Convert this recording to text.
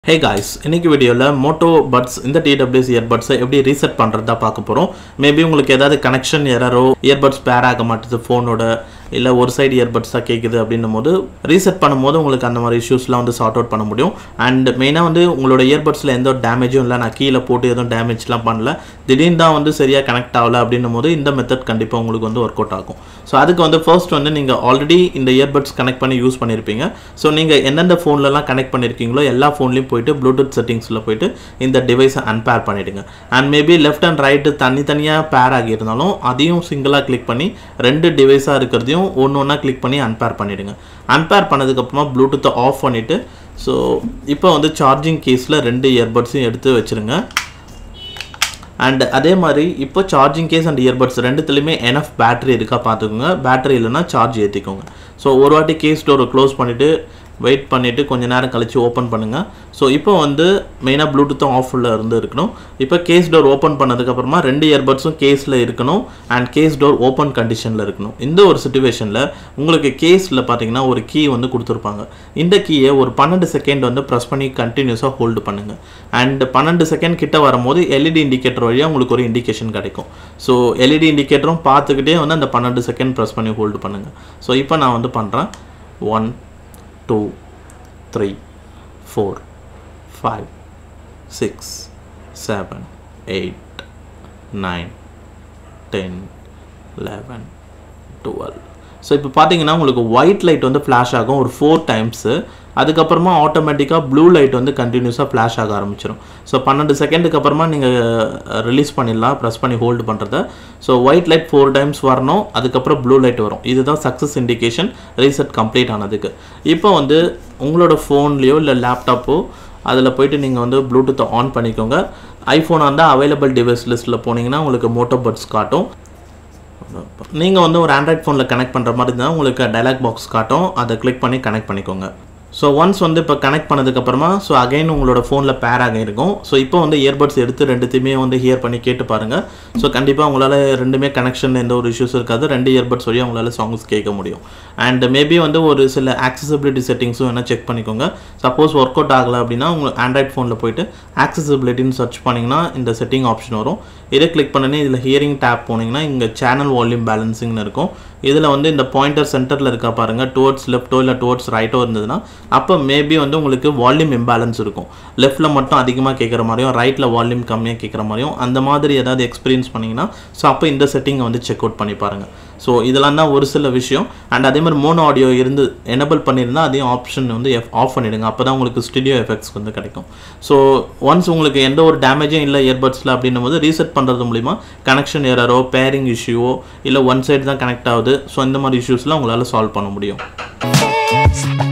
ஹே guys இன்னைக்கு வீடியோவில் Moto buds இந்த டிடபிள்யூஸ் இயர்பட்ஸை எப்படி ரீசெட் பண்ணுறதா பார்க்க போகிறோம் மேபி உங்களுக்கு ஏதாவது கனெக்ஷன் எரரோ இயர்பட்ஸ் பேர் ஆக மாட்டுது ஃபோனோட இல்லை ஒரு சைடு இயர்பட்ஸ் தான் கேட்குது அப்படின்னும் போது ரீசெட் பண்ணும்போது உங்களுக்கு அந்த மாதிரி இஷ்யூஸ்லாம் வந்து சார்ட் அவுட் பண்ண முடியும் அண்ட் மெயினாக வந்து உங்களோட இயர்பட்ஸில் எந்த ஒரு டேமேஜும் இல்லை நான் கீழே போட்டு எதுவும் டேமேஜ்லாம் பண்ணல திடீர்னு தான் வந்து சரியாக கனெக்ட் ஆகல அப்படின்னும் போது இந்த மெத்தட் கண்டிப்பாக உங்களுக்கு வந்து ஒர்க் அவுட் ஆகும் ஸோ அதுக்கு வந்து ஃபர்ஸ்ட் வந்து நீங்கள் ஆல்ரெடி இந்த இயர்பட்ஸ் கனெக்ட் பண்ணி யூஸ் பண்ணியிருப்பீங்க ஸோ நீங்கள் எந்தெந்த ஃபோன்லலாம் கனெக்ட் பண்ணியிருக்கீங்களோ எல்லா ஃபோன்லையும் போயிட்டு ப்ளூடூத் செட்டிங்ஸில் போயிட்டு இந்த டிவைஸை அன்பேர் பண்ணிவிடுங்க and maybe left and right தனித்தனியாக பேர் ஆகியிருந்தாலும் அதையும் சிங்கிளாக கிளிக் பண்ணி ரெண்டு டிவைஸாக இருக்கிறதையும் ஒன்று ஒன்றா கிளிக் பண்ணி அன்பேர் பண்ணிவிடுங்க அன்பேர் பண்ணதுக்கப்புறமா ப்ளூடூத்தை ஆஃப் பண்ணிவிட்டு ஸோ இப்போ வந்து சார்ஜிங் கேஸில் ரெண்டு இயர்பட்ஸையும் எடுத்து வச்சுருங்க அண்ட் அதே மாதிரி இப்போ சார்ஜிங் கேஸ் அண்ட் இயர்பட்ஸ் ரெண்டுத்துலையுமே எனஃப் பேட்டரி இருக்கா பார்த்துக்கோங்க பேட்டரி இல்லைன்னா சார்ஜ் ஏற்றிக்கோங்க ஸோ ஒரு வாட்டி கேஸ் டோரை க்ளோஸ் பண்ணிவிட்டு வெயிட் பண்ணிவிட்டு கொஞ்ச நேரம் கழித்து ஓப்பன் பண்ணுங்கள் ஸோ இப்போ வந்து மெயினாக ப்ளூடூத்தும் ஆஃபில் இருந்து இருக்கணும் இப்போ கேஸ் டோர் ஓப்பன் பண்ணதுக்கப்புறமா ரெண்டு இயர்பட்ஸும் கேஸில் இருக்கணும் அண்ட் கேஸ் டோர் ஓப்பன் கண்டிஷனில் இருக்கணும் இந்த ஒரு சுச்சுவேஷனில் உங்களுக்கு கேஸில் பார்த்தீங்கன்னா ஒரு கீ வந்து கொடுத்துருப்பாங்க இந்த கீயை ஒரு பன்னெண்டு செகண்ட் வந்து ப்ரெஸ் பண்ணி கண்டினியூஸாக ஹோல்டு பண்ணுங்கள் அண்ட் பன்னெண்டு செகண்ட் கிட்ட வரும்போது எல்இடி இண்டிகேட்டர் வழியாக உங்களுக்கு ஒரு இண்டிகேஷன் கிடைக்கும் ஸோ எல்இடி இண்டிகேட்டரும் பார்த்துக்கிட்டே வந்து அந்த பன்னெண்டு செகண்ட் ப்ரெஸ் பண்ணி ஹோல்டு பண்ணுங்கள் ஸோ இப்போ நான் வந்து பண்ணுறேன் one two three four five six seven eight nine ten eleven twelve so இப்போ பார்த்தீங்கன்னா உங்களுக்கு ஒயிட் லைட் வந்து ஃப்ளாஷ் ஆகும் ஒரு ஃபோர் டைம்ஸு அதுக்கப்புறமா ஆட்டோமேட்டிக்காக ப்ளூ லைட் வந்து கண்டினியூஸாக ஃப்ளாஷ் ஆக ஆரம்பிச்சிடும் ஸோ பன்னெண்டு செகண்டுக்கு அப்புறமா நீங்கள் ரிலீஸ் பண்ணிடலாம் ப்ரெஸ் பண்ணி ஹோல்டு பண்ணுறத so white light four times வரணும் அதுக்கப்புறம் ப்ளூ லைட் வரும் இதுதான் சக்ஸஸ் இண்டிகேஷன் ரீசெட் கம்ப்ளீட் ஆனதுக்கு இப்போ வந்து உங்களோட ஃபோன்லேயோ இல்லை லேப்டாப்போ அதில் போயிட்டு நீங்கள் வந்து ப்ளூடூத்தை ஆன் பண்ணிக்கோங்க ஐஃபோன் இருந்தால் அவைலபிள் டிவைஸ் லிஸ்ட்டில் போனீங்கன்னா உங்களுக்கு மோட்டோ பட்ஸ் காட்டும் நீங்கள் வந்து ஒரு ஆண்ட்ராய்ட் ஃபோனில் கனெக்ட் பண்ணுற மாதிரி இருந்தால் உங்களுக்கு டைலாக் பாக்ஸ் காட்டும் அதை கிளிக் பண்ணி கனெக்ட் பண்ணிக்கோங்க ஸோ ஒன்ஸ் வந்து இப்போ கனெக்ட் பண்ணதுக்கப்புறமா ஸோ அகைன் உங்களோட ஃபோனில் பேர் ஆக இருக்கும் ஸோ இப்போ வந்து இயர்பட்ஸ் எடுத்து ரெண்டுத்தையுமே வந்து ஹியர் பண்ணி கேட்டு பாருங்கள் ஸோ கண்டிப்பாக உங்களால் ரெண்டுமே கனெக்ஷன் எந்த ஒரு இஷ்யூஸ் இருக்காது ரெண்டு இயர்பட்ஸ் வழியாக உங்களால் சாங்ஸ் கேட்க முடியும் அண்ட் மேபி வந்து ஒரு சில ஆக்சசிபிலிட்டி செட்டிங்ஸும் வேணால் செக் பண்ணிக்கோங்க சப்போஸ் ஒர்க் அவுட் ஆகலை அப்படின்னா உங்கள் ஆண்ட்ராய்ட் ஃபோனில் போயிட்டு ஆக்சசிபிலிட்டின்னு சர்ச் பண்ணிங்கன்னா இந்த செட்டிங் ஆப்ஷன் வரும் இதை கிளிக் பண்ணி இதில் ஹியரிங் டேப் போனீங்கன்னா இங்கே சேனல் வால்யூம் பேலன்சிங்னு இருக்கும் இதில் வந்து இந்த பாயிண்டர் சென்டரில் இருக்கா பாருங்கள் டுவர்ட்ஸ் லெஃப்ட்டோ இல்லை டுவர்ட்ஸ் ரைட்டோ இருந்ததுன்னா அப்போ மேபி வந்து உங்களுக்கு வால்யூம் இம்பேலன்ஸ் இருக்கும் லெஃப்ட்டில் மட்டும் அதிகமாக கேட்குற மாதிரியும் ரைட்டில் வால்யூம் கம்மியாக கேட்குற மாதிரியும் அந்த மாதிரி ஏதாவது எக்ஸ்பீரியன்ஸ் பண்ணிங்கன்னா ஸோ அப்போ இந்த செட்டிங்கை வந்து செக் அவுட் பண்ணி பாருங்கள் ஸோ இதெல்லாம் தான் ஒரு சில விஷயம் அண்ட் அதே மாதிரி மோனோ ஆடியோ இருந்து எனபிள் பண்ணியிருந்தால் அதையும் ஆப்ஷன் வந்து எஃப் ஆஃப் பண்ணிவிடுங்க அப்போ தான் உங்களுக்கு ஸ்டுடியோ எஃபெக்ட்ஸ் வந்து கிடைக்கும் ஸோ ஒன்ஸ் உங்களுக்கு எந்த ஒரு டேமேஜும் இல்லை இயர்பட்ஸில் அப்படின்னும் போது ரீசெட் பண்ணுறது மூலிமா கனெக்ஷன் எரரோ பேரிங் இஷ்யூவோ இல்லை ஒன் சைடு தான் கனெக்ட் ஆகுது ஸோ இந்த மாதிரி இஷ்யூஸ்லாம் உங்களால் சால்வ் பண்ண முடியும்